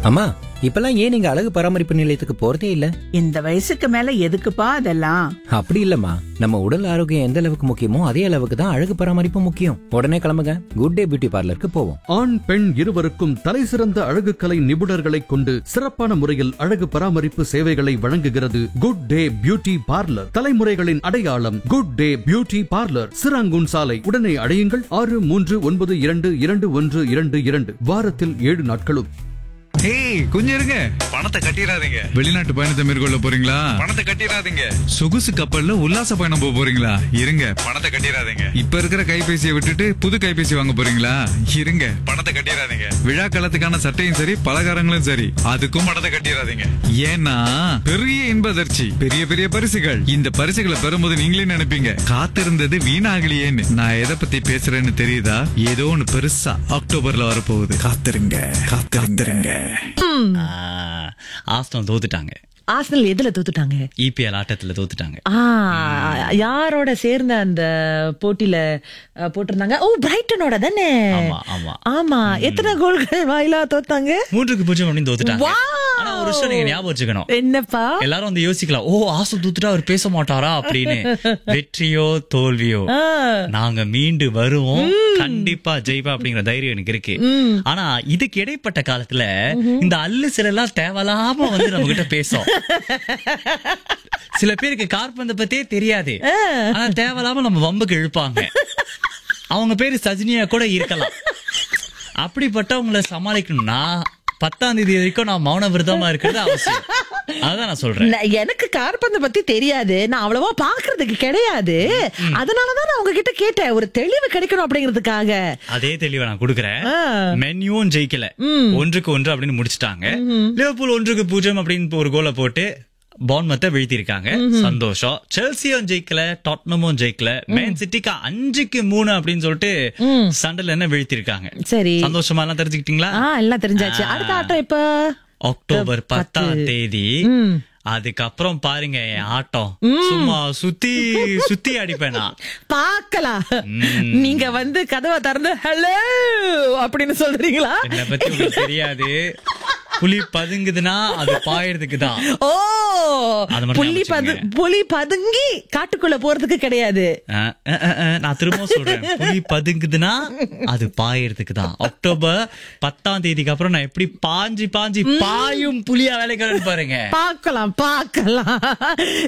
அம்மா இப்பெல்லாம் ஏன் நீங்க அழகு பராமரிப்பு நிலையத்துக்கு போறதே இல்ல இந்த வயசுக்கு மேல எதுக்குப்பா அதெல்லாம் அப்படி இல்லம்மா நம்ம உடல் ஆரோக்கியம் எந்த அளவுக்கு முக்கியமோ அதே அளவுக்கு தான் அழகு பராமரிப்பு முக்கியம் உடனே கிளம்புங்க குட் டே பியூட்டி பார்லருக்கு போவோம் ஆண் பெண் இருவருக்கும் தலைசிறந்த அழகுக்கலை நிபுணர்களை கொண்டு சிறப்பான முறையில் அழகு பராமரிப்பு சேவைகளை வழங்குகிறது குட் டே பியூட்டி பார்லர் தலைமுறைகளின் அடையாளம் good day beauty parlour Serangoon சாலை உடனே அடையுங்கள் ஆறு மூன்று ஒன்பது இரண்டு இரண்டு ஒன்று இரண்டு இரண்டு வாரத்தில் ஏழு நாட்களும் ஏய் கொஞ்சம் இருங்க பணத்தை கட்டிடாதீங்க வெளிநாட்டு பயணத்தை மேற்கொள்ள போறீங்களா பணத்தை கட்டிடாதீங்க சொகுசு கப்பல்ல உல்லாச பயணம் போக போறீங்களா இருங்க பணத்தை கட்டிடாதீங்க இப்ப இருக்கிற கைபேசியை விட்டுட்டு புது கைபேசி வாங்க போறீங்களா இருங்க பணத்தை கட்டிடாதீங்க விழா காலத்துக்கான சட்டையும் சரி பலகாரங்களும் சரி அதுக்கும் பணத்தை கட்டிடாதீங்க ஏன்னா பெரிய இன்பதர்ச்சி பெரிய பெரிய பரிசுகள் இந்த பரிசுகளை பெறும்போது நீங்களே நினைப்பீங்க காத்திருந்தது வீணாகலையேன்னு நான் எதை பத்தி பேசுறேன்னு தெரியுதா ஏதோ ஒண்ணு பெருசா அக்டோபர்ல வரப்போகுது காத்திருங்க காத்திருங்க ஆஸ்டம் தோத்துட்டாங்க ஆஸ்னல் எதுல தோத்துட்டாங்க இபிஎல் ஆட்டத்துல தோத்துட்டாங்க ஆ, யாரோட சேர்ந்த அந்த போட்டியில அஹ், போட்டிருந்தாங்க ஓ பிரைட்டனோட தானே ஆமா ஆமா ஆமா எத்தனை கோல்கள் வாயிலா தோத்தாங்க மூன்றுக்கு பூஜ்ஜியம் அப்படின்னு தோத்துட்டாங்க Wow! ஆனா ஒரு விஷயம் நீங்க ஞாபகம் வச்சுக்கணும் என்னப்பா எல்லாரும் வந்து யோசிக்கலாம் ஓ ஆசம் தூத்துட்டா அவர் பேச மாட்டாரா அப்படின்னு வெற்றியோ தோல்வியோ ஆ, நாங்க மீண்டு வருவோம் கண்டிப்பா ஜெயிப்பா அப்படிங்கிற தைரியம் எனக்கு இருக்கு ஆனா இதுக்கு இடைப்பட்ட காலத்துல இந்த அல்லு சிலெல்லாம் தேவையில்லாம வந்து நம்ம கிட்ட பேசும் சில பேருக்கு கார்பந்த பத்தியே தெரியாது ஆனா தேவையில்லாம நம்ம வம்புக்கு இழுப்பாங்க அவங்க பேரு சஜினியா கூட இருக்கலாம் அப்படிப்பட்டவங்கள சமாளிக்கணும்னா பத்தாம் தேதி வரைக்கும் நான் மௌன விரதமா இருக்கிறது அவசியம் அதான் நான் சொல்றேன் ந- எனக்கு கார்பந்த பத்தி தெரியாது நான் அவ்வளவா பாக்குறதுக்கு கிடையாது அதனாலதான் நான் உங்ககிட்ட கேட்டேன் ஒரு தெளிவு கிடைக்கணும் அப்படிங்கிறதுக்காக அதே தெளிவை நான் கொடுக்குறேன் ஆ. மென்யூவும் ஜெயிக்கல ஒன்றுக்கு ஒன்று அப்படின்னு முடிச்சிட்டாங்க லிவர்பூல் ஒன்றுக்கு பூஜ்ஜியம் அப்படின்னு ஒரு கோலை போட்டு பான்மத்தை வீழ்த்திருக்காங்க சந்தோஷம் செல்சியும் ஜெயிக்கல டாட்னமும் ஜெயிக்கல மேன் சிட்டிக்கு அஞ்சுக்கு மூணு அப்படின்னு சொல்லிட்டு சண்டல என்ன வீழ்த்திருக்காங்க சரி சந்தோஷமா எல்லாம் தெரிஞ்சுக்கிட்டீங்களா ஆ எல்லாம் தெரிஞ்சாச்சு அடுத்த ஆட்டம் இப்ப அக்டோபர் பத்து. பத்தாம் தேதி அதுக்கப்புறம் பாருங்க என் ஆட்டம் சும்மா சுத்தி சுத்தி அடிப்பேன் நான் பாக்கலாம் நீங்க வந்து கதவை திறந்து ஹலோ அப்படின்னு சொல்றீங்களா என்னை பத்தி உங்களுக்கு தெரியாது புலி பதுங்குதுன்னா அது பாயறதுக்கு தான் ஓ அது மட்டும் புலி ஞாபகம் பது வச்சுக்கங்க. புலி பதுங்கி காட்டுக்குள்ள போறதுக்கு கிடையாது அஹ், அஹ், அஹ், அஹ், நான் திரும்ப சொல்றேன் புலி பதுங்குதுன்னா அது பாயறதுக்கு தான் அக்டோபர் பத்தாம் தேதிக்கு அப்புறம் நான் எப்படி பாஞ்சு பாஞ்சு பாயும் புலியா வேலைக்கு வரேன்னு பாருங்க பார்க்கலாம் பார்க்கலாம்